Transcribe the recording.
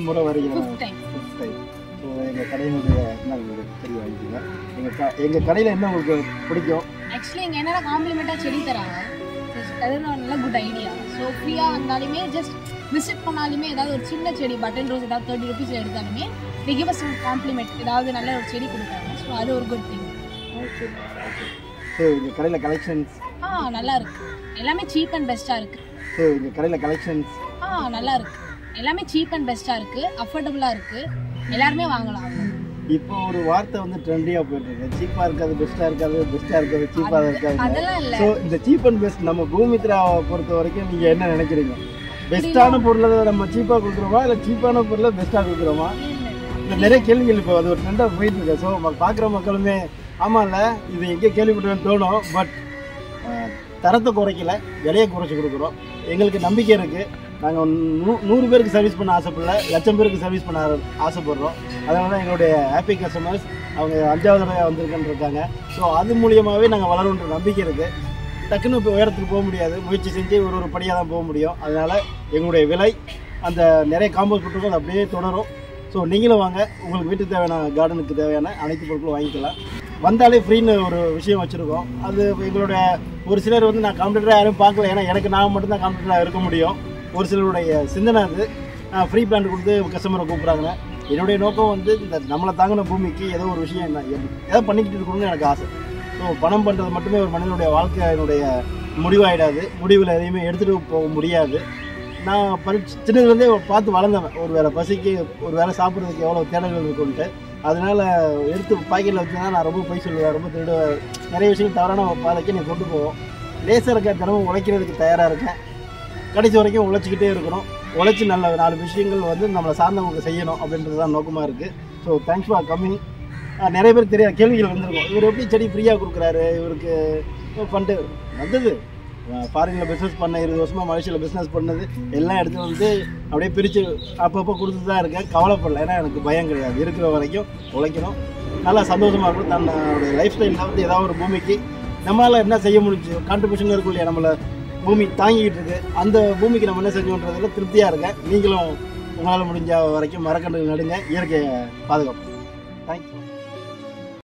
முறை வரீங்க fifth time so எங்கள் கடையினுடைய என்ன உங்களுக்கு தெரிய வாங்கிக்கோங்க எங்கள் க எங்கள் கடையில் என்ன உங்களுக்கு பிடிக்கும் ஆக்சுவலி இங்கே என்னென்ன காம்ப்ளிமெண்ட்டாக செடி தராங்க அது ஒரு நல்ல குட் ஐடியா ஸோ ஃப்ரீயாக வந்தாலுமே ஜஸ்ட் விசிட் பண்ணாலுமே ஏதாவது ஒரு சின்ன செடி பட்டன் ரோஸ் ஏதாவது தேர்ட்டி ருபீஸ் எடுத்தாலுமே they give us some compliment ஏதாவது நல்ல ஒரு செடி கொடுக்குறாங்க ஸோ அது ஒரு good thing okay okay so எங்கள் கடையில் கலெக்ஷன்ஸ் ஆ நல்லா இருக்கு எல்லாமே சீப் அண்ட் பெஸ்ட்டாக இருக்கு ஸோ எங்கள் கடையில் கலெக்ஷன்ஸ் ஆ நல்லா இருக்கு எல்லாமே சீப் அண்ட் பெஸ்ட்டாக இருக்கு அஃபோர்டபுளாக இருக்கு எல்லாருமே வாங்கலாம் இப்போ ஒரு வார்த்தை வந்து ட்ரெண்டியாக போயிட்டு இருக்கு சீப்பாக இருக்காது பெஸ்ட்டாக இருக்காது பெஸ்ட்டாக இருக்காது சீப்பாக இருக்காது அதெல்லாம் இல்லை ஸோ இந்த சீப் அண்ட் பெஸ்ட் நம்ம பூமித்ராவை பொறுத்த வரைக்கும் நீங்கள் என்ன நினைக்கிறீங்க பெஸ்ட்டான பொருளை நம்ம சீப்பாக கொடுக்குறோமா இல்லை சீப்பான பொருளை பெஸ்ட்டாக கொடுக்குறோமா இந்த நிறைய கேள்விகள் இப்போ அது ஒரு ட்ரெண்டாக போயிட்டு இருக்கு ஸோ பார்க்குற மக்களுமே ஆமாம்ல இது எங்கே கேள்விப்பட்டேன்னு தோணும் பட் தரத்தை குறைக்கல விலையை குறைச்சி கொடுக்குறோம் எங்களுக்கு நம்பிக்கை இருக்குது நாங்கள் நூ நூறு பேருக்கு சர்வீஸ் பண்ண ஆசைப்படல லட்சம் பேருக்கு சர்வீஸ் பண்ண ஆர- ஆசைப்படுறோம் அதனால தான் எங்களுடைய ஹாப்பி கஸ்டமர்ஸ் அவங்க அஞ்சாவது தடவை வந்திருக்குன்னு இருக்காங்க ஸோ அது மூலியமாகவே நாங்கள் வளருன்ற நம்பிக்கை இருக்குது டக்குன்னு இப்போ உயரத்துக்கு போக முடியாது முயற்சி செஞ்சு ஒரு ஒரு படியாக தான் போக முடியும் அதனால் எங்களுடைய விலை அந்த நிறைய காம்போ கொடுத்துருக்கோம் அது அப்படியே தொடரும் ஸோ நீங்களும் வாங்க உங்களுக்கு வீட்டுக்கு தேவையான கார்டனுக்கு தேவையான அனைத்து பொருட்களும் வாங்கிக்கலாம் வந்தாலே ஃப்ரீன்னு ஒரு விஷயம் வச்சுருக்கோம் அது எங்களுடைய ஒரு சிலர் வந்து நான் கம்ப்யூட்டராக யாரும் பார்க்கல ஏன்னா எனக்கு நான் மட்டும்தான் கம்ப்யூட்டராக இருக்க முடியும் ஒரு சிலருடைய சிந்தனை அது ஃப்ரீ பிளான் கொடுத்து கஸ்டமரை கூப்பிட்றாங்க என்னுடைய நோக்கம் வந்து இந்த நம்மளை தாங்கின பூமிக்கு ஏதோ ஒரு விஷயம் என்ன ஏதோ பண்ணிக்கிட்டு இருக்கணும்னு எனக்கு ஆசை ஸோ பணம் பண்ணுறது மட்டுமே ஒரு மனிதனுடைய வாழ்க்கையினுடைய முடிவாயிடாது முடிவில் எதையுமே எடுத்துகிட்டு போக முடியாது நான் பரி சின்னதுலேருந்தே பார்த்து வளர்ந்தவன் ஒரு வேளை பசிக்கு ஒரு வேளை சாப்பிட்றதுக்கு எவ்வளோ தேடல்கள் இருக்குன்ட்டு அதனால எடுத்து பாக்கெட்டில் வச்சுனா நான் ரொம்ப போய் சொல்லுவேன் ரொம்ப திருடுவேன் நிறைய விஷயங்கள் தவறான பாதைக்கு நீ கொண்டு போவோம் லேசாக இருக்க தினமும் உழைக்கிறதுக்கு தயாராக இருக்கேன் கடைசி வரைக்கும் உழைச்சிக்கிட்டே இருக்கணும் உழைச்சி நல்ல நாலு விஷயங்கள் வந்து நம்மளை சார்ந்தவங்களுக்கு செய்யணும் அப்படின்றது தான் நோக்கமாக இருக்குது ஸோ தேங்க்ஸ் ஃபார் கம்மிங் நிறைய பேர் தெரியாத கேள்விகள் வந்திருக்கும் இவர் எப்படி செடி ஃப்ரீயாக கொடுக்குறாரு இவருக்கு ஃபண்டு வந்தது ஃபாரினில் பிஸ்னஸ் பண்ண இருபது வருஷமாக மலேசியாவில் பிஸ்னஸ் பண்ணது எல்லா இடத்துல வந்து அப்படியே பிரித்து அப்பப்போ கொடுத்துட்டு தான் இருக்கேன் கவலைப்படல ஏன்னா எனக்கு பயம் கிடையாது இருக்கிற வரைக்கும் உழைக்கணும் நல்லா சந்தோஷமாக இருக்கணும் தன்னுடைய லைஃப் ஸ்டைலில் வந்து ஏதாவது ஒரு பூமிக்கு நம்மளால் என்ன செய்ய முடிஞ்சு கான்ட்ரிபியூஷன் இருக்கும் இல்லையா நம்மளை பூமி தாங்கிட்டு இருக்கு அந்த பூமிக்கு நம்ம என்ன செஞ்சோன்றதுல திருப்தியாக இருக்கேன் நீங்களும் உங்களால் முடிஞ்ச வரைக்கும் மரக்கன்று நடுங்க இயற்கையை பாதுகாப்பு தேங்க்யூ